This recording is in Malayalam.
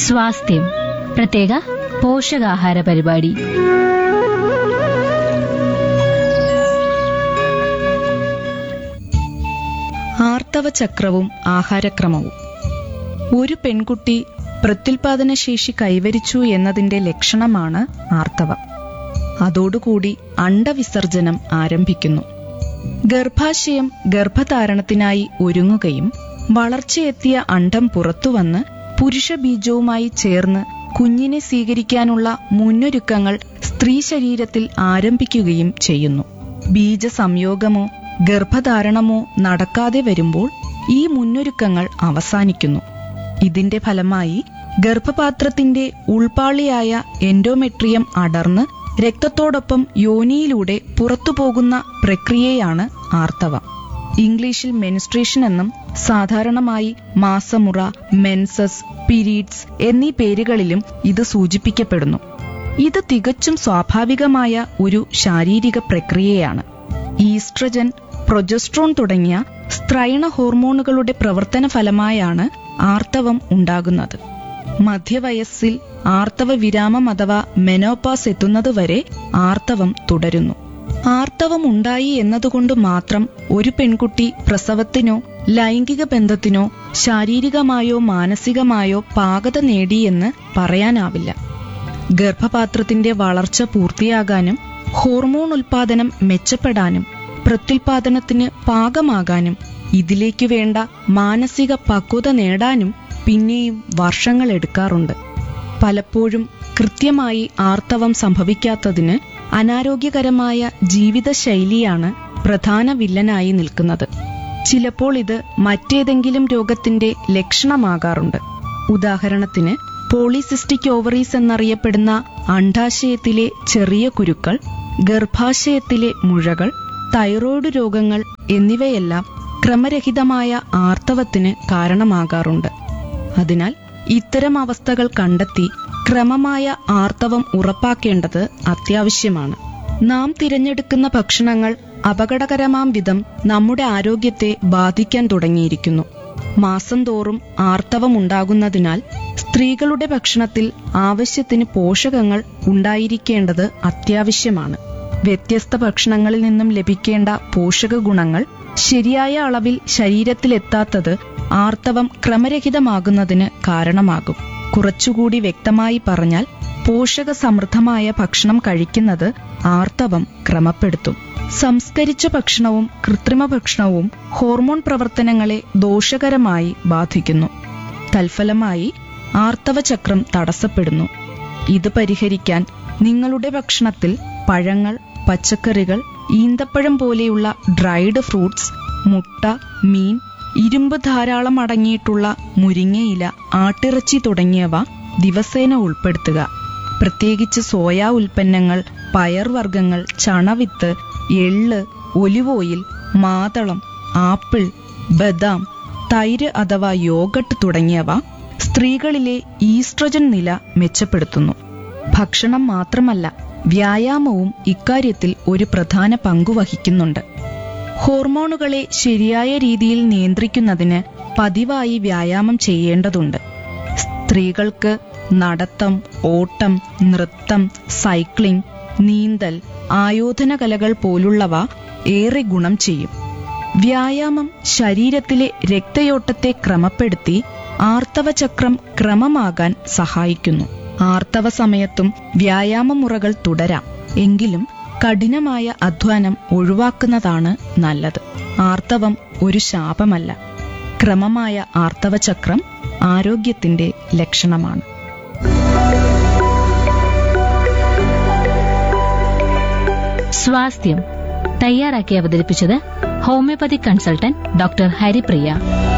സ്വാസ്ഥ്യം പ്രത്യേക പോഷകാഹാര പരിപാടി ആർത്തവ ചക്രവും ആഹാരക്രമവും ഒരു പെൺകുട്ടി പ്രത്യുൽപാദനശേഷി കൈവരിച്ചു എന്നതിന്റെ ലക്ഷണമാണ് ആർത്തവം അതോടുകൂടി അണ്ടവിസർജനം ആരംഭിക്കുന്നു ഗർഭാശയം ഗർഭധാരണത്തിനായി ഒരുങ്ങുകയും വളർച്ചയെത്തിയ അണ്ഡം പുറത്തുവന്ന് പുരുഷബീജവുമായി ചേർന്ന് കുഞ്ഞിനെ സ്വീകരിക്കാനുള്ള മുന്നൊരുക്കങ്ങൾ സ്ത്രീ ശരീരത്തിൽ ആരംഭിക്കുകയും ചെയ്യുന്നു ബീജസംയോഗമോ ഗർഭധാരണമോ നടക്കാതെ വരുമ്പോൾ ഈ മുന്നൊരുക്കങ്ങൾ അവസാനിക്കുന്നു ഇതിന്റെ ഫലമായി ഗർഭപാത്രത്തിന്റെ ഉൾപാളിയായ എൻഡോമെട്രിയം അടർന്ന് രക്തത്തോടൊപ്പം യോനിയിലൂടെ പുറത്തുപോകുന്ന പ്രക്രിയയാണ് ആർത്തവം ഇംഗ്ലീഷിൽ മെനിസ്ട്രേഷൻ എന്നും സാധാരണമായി മാസമുറ മെൻസസ് പീരീഡ്സ് എന്നീ പേരുകളിലും ഇത് സൂചിപ്പിക്കപ്പെടുന്നു ഇത് തികച്ചും സ്വാഭാവികമായ ഒരു ശാരീരിക പ്രക്രിയയാണ് ഈസ്ട്രജൻ പ്രൊജസ്ട്രോൺ തുടങ്ങിയ സ്ത്രൈണ ഹോർമോണുകളുടെ പ്രവർത്തന ഫലമായാണ് ആർത്തവം ഉണ്ടാകുന്നത് മധ്യവയസ്സിൽ ആർത്തവ വിരാമം അഥവാ മെനോപാസ് എത്തുന്നതുവരെ ആർത്തവം തുടരുന്നു ആർത്തവം ഉണ്ടായി എന്നതുകൊണ്ട് മാത്രം ഒരു പെൺകുട്ടി പ്രസവത്തിനോ ലൈംഗിക ബന്ധത്തിനോ ശാരീരികമായോ മാനസികമായോ പാകത നേടിയെന്ന് പറയാനാവില്ല ഗർഭപാത്രത്തിന്റെ വളർച്ച പൂർത്തിയാകാനും ഹോർമോൺ ഉൽപാദനം മെച്ചപ്പെടാനും പ്രത്യുൽപാദനത്തിന് പാകമാകാനും ഇതിലേക്ക് വേണ്ട മാനസിക പക്വത നേടാനും പിന്നെയും വർഷങ്ങൾ എടുക്കാറുണ്ട് പലപ്പോഴും കൃത്യമായി ആർത്തവം സംഭവിക്കാത്തതിന് അനാരോഗ്യകരമായ ജീവിതശൈലിയാണ് പ്രധാന വില്ലനായി നിൽക്കുന്നത് ചിലപ്പോൾ ഇത് മറ്റേതെങ്കിലും രോഗത്തിന്റെ ലക്ഷണമാകാറുണ്ട് ഉദാഹരണത്തിന് പോളിസിസ്റ്റിക് ഓവറീസ് എന്നറിയപ്പെടുന്ന അണ്ഡാശയത്തിലെ ചെറിയ കുരുക്കൾ ഗർഭാശയത്തിലെ മുഴകൾ തൈറോയ്ഡ് രോഗങ്ങൾ എന്നിവയെല്ലാം ക്രമരഹിതമായ ആർത്തവത്തിന് കാരണമാകാറുണ്ട് അതിനാൽ ഇത്തരം അവസ്ഥകൾ കണ്ടെത്തി ക്രമമായ ആർത്തവം ഉറപ്പാക്കേണ്ടത് അത്യാവശ്യമാണ് നാം തിരഞ്ഞെടുക്കുന്ന ഭക്ഷണങ്ങൾ അപകടകരമാം വിധം നമ്മുടെ ആരോഗ്യത്തെ ബാധിക്കാൻ തുടങ്ങിയിരിക്കുന്നു മാസം തോറും ആർത്തവം ഉണ്ടാകുന്നതിനാൽ സ്ത്രീകളുടെ ഭക്ഷണത്തിൽ ആവശ്യത്തിന് പോഷകങ്ങൾ ഉണ്ടായിരിക്കേണ്ടത് അത്യാവശ്യമാണ് വ്യത്യസ്ത ഭക്ഷണങ്ങളിൽ നിന്നും ലഭിക്കേണ്ട പോഷക ഗുണങ്ങൾ ശരിയായ അളവിൽ ശരീരത്തിലെത്താത്തത് ആർത്തവം ക്രമരഹിതമാകുന്നതിന് കാരണമാകും കുറച്ചുകൂടി വ്യക്തമായി പറഞ്ഞാൽ പോഷക സമൃദ്ധമായ ഭക്ഷണം കഴിക്കുന്നത് ആർത്തവം ക്രമപ്പെടുത്തും സംസ്കരിച്ച ഭക്ഷണവും കൃത്രിമ ഭക്ഷണവും ഹോർമോൺ പ്രവർത്തനങ്ങളെ ദോഷകരമായി ബാധിക്കുന്നു തൽഫലമായി ആർത്തവ ചക്രം തടസ്സപ്പെടുന്നു ഇത് പരിഹരിക്കാൻ നിങ്ങളുടെ ഭക്ഷണത്തിൽ പഴങ്ങൾ പച്ചക്കറികൾ ഈന്തപ്പഴം പോലെയുള്ള ഡ്രൈഡ് ഫ്രൂട്ട്സ് മുട്ട മീൻ ഇരുമ്പ് ധാരാളം അടങ്ങിയിട്ടുള്ള മുരിങ്ങയില ആട്ടിറച്ചി തുടങ്ങിയവ ദിവസേന ഉൾപ്പെടുത്തുക പ്രത്യേകിച്ച് സോയാ ഉൽപ്പന്നങ്ങൾ പയർവർഗ്ഗങ്ങൾ ചണവിത്ത് എള്ള് ഒലിവ് ഓയിൽ മാതളം ആപ്പിൾ ബദാം തൈര് അഥവാ യോഗട്ട് തുടങ്ങിയവ സ്ത്രീകളിലെ ഈസ്ട്രജൻ നില മെച്ചപ്പെടുത്തുന്നു ഭക്ഷണം മാത്രമല്ല വ്യായാമവും ഇക്കാര്യത്തിൽ ഒരു പ്രധാന പങ്കു വഹിക്കുന്നുണ്ട് ഹോർമോണുകളെ ശരിയായ രീതിയിൽ നിയന്ത്രിക്കുന്നതിന് പതിവായി വ്യായാമം ചെയ്യേണ്ടതുണ്ട് സ്ത്രീകൾക്ക് നടത്തം ഓട്ടം നൃത്തം സൈക്ലിംഗ് നീന്തൽ ആയോധന കലകൾ പോലുള്ളവ ഏറെ ഗുണം ചെയ്യും വ്യായാമം ശരീരത്തിലെ രക്തയോട്ടത്തെ ക്രമപ്പെടുത്തി ആർത്തവചക്രം ക്രമമാകാൻ സഹായിക്കുന്നു ആർത്തവ സമയത്തും വ്യായാമമുറകൾ തുടരാം എങ്കിലും കഠിനമായ അധ്വാനം ഒഴിവാക്കുന്നതാണ് നല്ലത് ആർത്തവം ഒരു ശാപമല്ല ക്രമമായ ആർത്തവചക്രം ആരോഗ്യത്തിന്റെ ലക്ഷണമാണ് സ്വാസ്ഥ്യം തയ്യാറാക്കി അവതരിപ്പിച്ചത് ഹോമിയോപ്പതി കൺസൾട്ടന്റ് ഡോക്ടർ ഹരിപ്രിയ